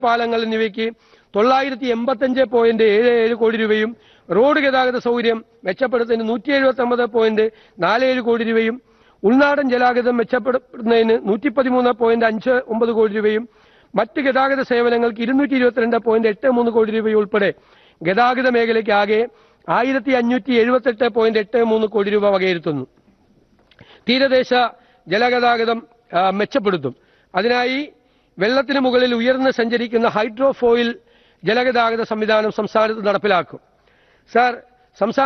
പാലങ്ങൾ എന്നിവയ്ക്ക് തൊള്ളായിരത്തി എൺപത്തഞ്ച് പോയിന്റ് ഏഴ് ഏഴ് കോടി രൂപയും റോഡ് ഗതാഗത സൗകര്യം മെച്ചപ്പെടുത്തുന്നതിന് നൂറ്റി എഴുപത്തി ഒമ്പത് പോയിന്റ് നാല് ഏഴ് കോടി രൂപയും ഉൾനാടൻ ജലാഗതം മെച്ചപ്പെടുത്തുന്നതിന് നൂറ്റി പതിമൂന്ന് പോയിന്റ് അഞ്ച് ഒമ്പത് കോടി രൂപയും മറ്റ് ഗതാഗത സേവനങ്ങൾക്ക് ഇരുന്നൂറ്റി ഇരുപത്തിരണ്ട് പോയിന്റ് എട്ട് മൂന്ന് കോടി രൂപ ഉൾപ്പെടെ ഗതാഗത മേഖലയ്ക്ക് ആകെ ആയിരത്തി അഞ്ഞൂറ്റി എഴുപത്തെട്ട് പോയിന്റ് എട്ട് മൂന്ന് കോടി രൂപ വകയിരുത്തുന്നു തീരദേശ ജലഗതാഗതം ആ, മെച്ചപ്പെടുത്തും അതിനായി വെള്ളത്തിന് മുകളിൽ ഉയർന്ന് സഞ്ചരിക്കുന്ന ഹൈഡ്രോഫോയിൽ ജലഗതാഗത സംവിധാനം സംസ്ഥാനത്ത് നടപ്പിലാക്കും സാർ സംസ്ഥാന